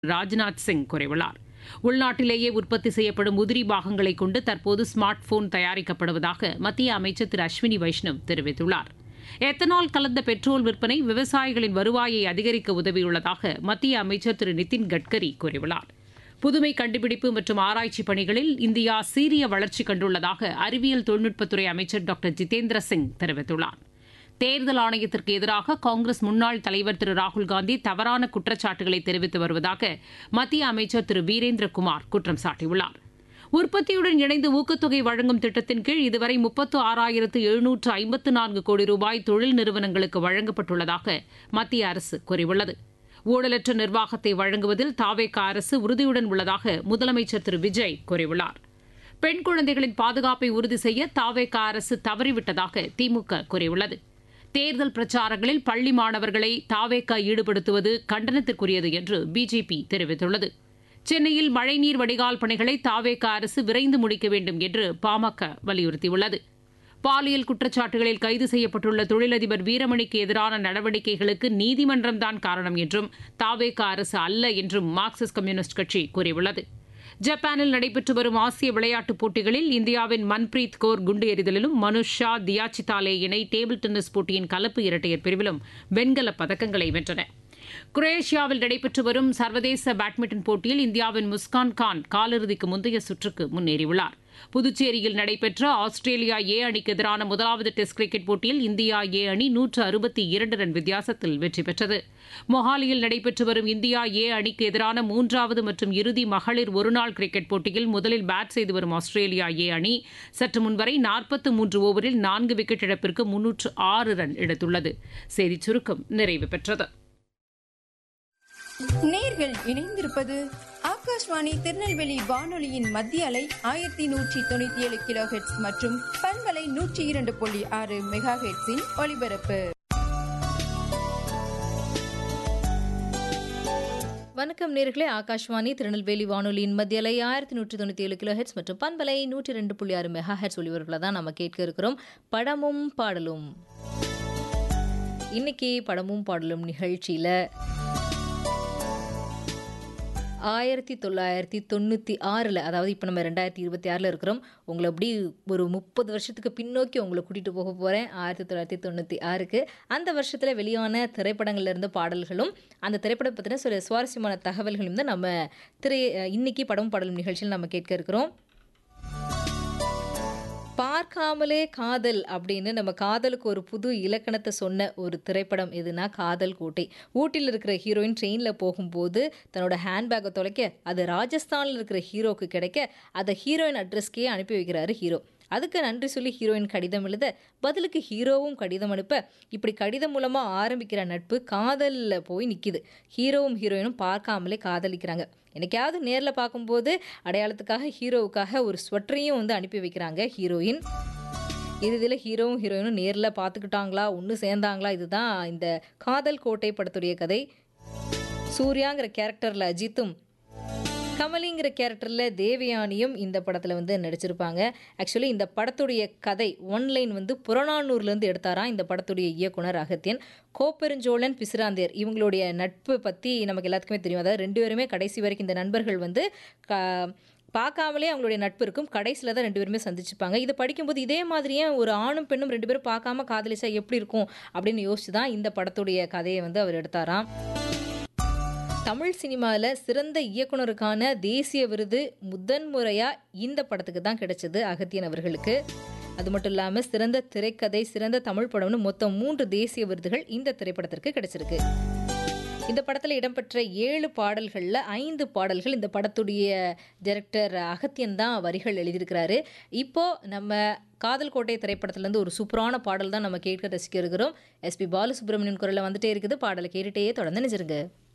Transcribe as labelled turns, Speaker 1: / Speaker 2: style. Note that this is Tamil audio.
Speaker 1: ராஜ்நாத் சிங் கூறியுள்ளார் உள்நாட்டிலேயே உற்பத்தி செய்யப்படும் உதிரி பாகங்களை கொண்டு தற்போது ஸ்மார்ட் போன் தயாரிக்கப்படுவதாக மத்திய அமைச்சர் திரு அஸ்வினி வைஷ்ணவ் தெரிவித்துள்ளார் எத்தனால் கலந்த பெட்ரோல் விற்பனை விவசாயிகளின் வருவாயை அதிகரிக்க உதவியுள்ளதாக மத்திய அமைச்சர் திரு நிதின் கட்கரி கூறியுள்ளார் புதுமை கண்டுபிடிப்பு மற்றும் ஆராய்ச்சி பணிகளில் இந்தியா சீரிய வளர்ச்சி கண்டுள்ளதாக அறிவியல் தொழில்நுட்பத்துறை அமைச்சர் டாக்டர் ஜிதேந்திர சிங் தெரிவித்துள்ளார் தேர்தல் ஆணையத்திற்கு எதிராக காங்கிரஸ் முன்னாள் தலைவர் திரு ராகுல்காந்தி தவறான குற்றச்சாட்டுகளை தெரிவித்து வருவதாக மத்திய அமைச்சர் திரு வீரேந்திரகுமார் குற்றம் சாட்டியுள்ளார் உற்பத்தியுடன் இணைந்து ஊக்கத்தொகை வழங்கும் திட்டத்தின் கீழ் இதுவரை முப்பத்து ஆறாயிரத்து எழுநூற்று ஐம்பத்து நான்கு கோடி ரூபாய் தொழில் நிறுவனங்களுக்கு வழங்கப்பட்டுள்ளதாக மத்திய அரசு கூறியுள்ளது ஊழலற்ற நிர்வாகத்தை வழங்குவதில் தாவேக அரசு உறுதியுடன் உள்ளதாக முதலமைச்சர் திரு விஜய் கூறியுள்ளார் பெண் குழந்தைகளின் பாதுகாப்பை உறுதி செய்ய தாவேக அரசு தவறிவிட்டதாக திமுக கூறியுள்ளது தேர்தல் பிரச்சாரங்களில் பள்ளி மாணவர்களை தாவேக்கா ஈடுபடுத்துவது கண்டனத்திற்குரியது என்று பிஜேபி தெரிவித்துள்ளது சென்னையில் மழைநீர் வடிகால் பணிகளை தாவேக்கா அரசு விரைந்து முடிக்க வேண்டும் என்று பாமக வலியுறுத்தியுள்ளது பாலியல் குற்றச்சாட்டுகளில் கைது செய்யப்பட்டுள்ள தொழிலதிபர் வீரமணிக்கு எதிரான நடவடிக்கைகளுக்கு நீதிமன்றம்தான் காரணம் என்றும் தாவேக்கா அரசு அல்ல என்றும் மார்க்சிஸ்ட் கம்யூனிஸ்ட் கட்சி கூறியுள்ளது ஜப்பானில் நடைபெற்று வரும் ஆசிய விளையாட்டுப் போட்டிகளில் இந்தியாவின் மன்பிரீத் கौर குண்டு எறிதலிலும் மனுஷ் ஷா தியாச்சிதாலே இணை டேபிள் டென்னிஸ் போட்டியின் கலப்பு இரட்டையர் பிரிவிலும் வெண்கலப் பதக்கங்களை வென்றன குரேஷியாவில் நடைபெற்று வரும் சர்வதேச பேட்மிண்டன் போட்டியில் இந்தியாவின் முஸ்கான் கான் காலிறுதிக்கு முந்தைய சுற்றுக்கு முன்னேறியுள்ளார் புதுச்சேரியில் நடைபெற்ற ஆஸ்திரேலியா ஏ அணிக்கு எதிரான முதலாவது டெஸ்ட் கிரிக்கெட் போட்டியில் இந்தியா ஏ அணி நூற்று அறுபத்தி இரண்டு ரன் வித்தியாசத்தில் வெற்றி பெற்றது மொஹாலியில் நடைபெற்று வரும் இந்தியா ஏ அணிக்கு எதிரான மூன்றாவது மற்றும் இறுதி மகளிர் ஒருநாள் கிரிக்கெட் போட்டியில் முதலில் பேட் செய்து வரும் ஆஸ்திரேலியா ஏ அணி சற்று முன்வரை நாற்பத்து மூன்று ஓவரில் நான்கு விக்கெட் இழப்பிற்கு முன்னூற்று ஆறு ரன் எடுத்துள்ளது செய்திச் சுருக்கம் நிறைவு பெற்றது
Speaker 2: நேர்கள் இணைந்திருப்பது ஆகாஷ்வாணி திருநெல்வேலி வானொலியின் மத்திய அலை ஆயிரத்தி நூற்றி தொண்ணூத்தி ஏழு கிலோ ஹெட்ஸ் மற்றும் பண்பலை நூற்றி இரண்டு புள்ளி ஆறு மெகா ஹெட்ஸின் ஒலிபரப்பு
Speaker 3: வணக்கம் நேர்களே ஆகாஷ்வாணி திருநெல்வேலி வானொலியின் மத்திய அலை ஆயிரத்தி நூற்றி தொண்ணூற்றி ஏழு கிலோ ஹெட்ஸ் மற்றும் பண்பலை நூற்றி ரெண்டு புள்ளி ஆறு மெகா ஹெட்ஸ் ஒலிபரப்பில் தான் நம்ம கேட்க இருக்கிறோம் படமும் பாடலும் இன்னைக்கு படமும் பாடலும் நிகழ்ச்சியில் ஆயிரத்தி தொள்ளாயிரத்தி தொண்ணூற்றி ஆறில் அதாவது இப்போ நம்ம ரெண்டாயிரத்தி இருபத்தி ஆறில் இருக்கிறோம் உங்களை அப்படி ஒரு முப்பது வருஷத்துக்கு பின்னோக்கி உங்களை கூட்டிகிட்டு போக போகிறேன் ஆயிரத்தி தொள்ளாயிரத்தி தொண்ணூற்றி ஆறுக்கு அந்த வருஷத்தில் வெளியான திரைப்படங்கள்ல இருந்து பாடல்களும் அந்த திரைப்படம் பற்றின சில சுவாரஸ்யமான தகவல்களும் தான் நம்ம திரை இன்னைக்கு படம் பாடலும் நிகழ்ச்சியில் நம்ம கேட்க இருக்கிறோம் பார்க்காமலே காதல் அப்படின்னு நம்ம காதலுக்கு ஒரு புது இலக்கணத்தை சொன்ன ஒரு திரைப்படம் எதுனா காதல் கோட்டை ஊட்டியில் இருக்கிற ஹீரோயின் ட்ரெயினில் போகும்போது தன்னோட ஹேண்ட்பேக்கை தொலைக்க அது ராஜஸ்தானில் இருக்கிற ஹீரோக்கு கிடைக்க அதை ஹீரோயின் அட்ரஸ்க்கே அனுப்பி வைக்கிறாரு ஹீரோ அதுக்கு நன்றி சொல்லி ஹீரோயின் கடிதம் எழுத பதிலுக்கு ஹீரோவும் கடிதம் அனுப்ப இப்படி கடிதம் மூலமாக ஆரம்பிக்கிற நட்பு காதலில் போய் நிற்கிது ஹீரோவும் ஹீரோயினும் பார்க்காமலே காதலிக்கிறாங்க என்னைக்காவது நேரில் பார்க்கும்போது அடையாளத்துக்காக ஹீரோவுக்காக ஒரு ஸ்வெட்டரையும் வந்து அனுப்பி வைக்கிறாங்க ஹீரோயின் இறுதியில் ஹீரோவும் ஹீரோயினும் நேரில் பார்த்துக்கிட்டாங்களா ஒன்று சேர்ந்தாங்களா இதுதான் இந்த காதல் கோட்டை படத்துடைய கதை சூர்யாங்கிற கேரக்டரில் அஜித்தும் கமலிங்கிற கேரக்டரில் தேவயானியும் இந்த படத்தில் வந்து நடிச்சிருப்பாங்க ஆக்சுவலி இந்த படத்துடைய கதை ஒன்லைன் வந்து புறநானூர்லேருந்து எடுத்தாராம் இந்த படத்துடைய இயக்குனர் அகத்தியன் கோப்பெருஞ்சோழன் பிசிராந்தியர் இவங்களுடைய நட்பு பற்றி நமக்கு எல்லாத்துக்குமே தெரியும் அதாவது ரெண்டு பேருமே கடைசி வரைக்கும் இந்த நண்பர்கள் வந்து க பார்க்காமலே அவங்களுடைய நட்பு இருக்கும் கடைசியில் தான் ரெண்டு பேருமே சந்திச்சுப்பாங்க இதை படிக்கும்போது இதே மாதிரியே ஒரு ஆணும் பெண்ணும் ரெண்டு பேரும் பார்க்காம காதலிச்சா எப்படி இருக்கும் அப்படின்னு யோசிச்சு தான் இந்த படத்துடைய கதையை வந்து அவர் எடுத்தாராம் தமிழ் சினிமாவில் சிறந்த இயக்குனருக்கான தேசிய விருது முதன்முறையாக இந்த படத்துக்கு தான் கிடைச்சது அகத்தியன் அவர்களுக்கு அது மட்டும் இல்லாமல் சிறந்த திரைக்கதை சிறந்த தமிழ் படம்னு மொத்தம் மூன்று தேசிய விருதுகள் இந்த திரைப்படத்திற்கு கிடைச்சிருக்கு இந்த படத்தில் இடம்பெற்ற ஏழு பாடல்களில் ஐந்து பாடல்கள் இந்த படத்துடைய டைரக்டர் அகத்தியன் தான் வரிகள் எழுதியிருக்கிறாரு இப்போ நம்ம காதல் கோட்டை திரைப்படத்துலேருந்து ஒரு சூப்பரான பாடல் தான் நம்ம கேட்க ரசிக்க இருக்கிறோம் எஸ்பி பாலசுப்ரமணியன் குரலில் வந்துட்டே இருக்குது பாடலை கேட்டுட்டே தொடர்ந்து நினைச்சிருங்க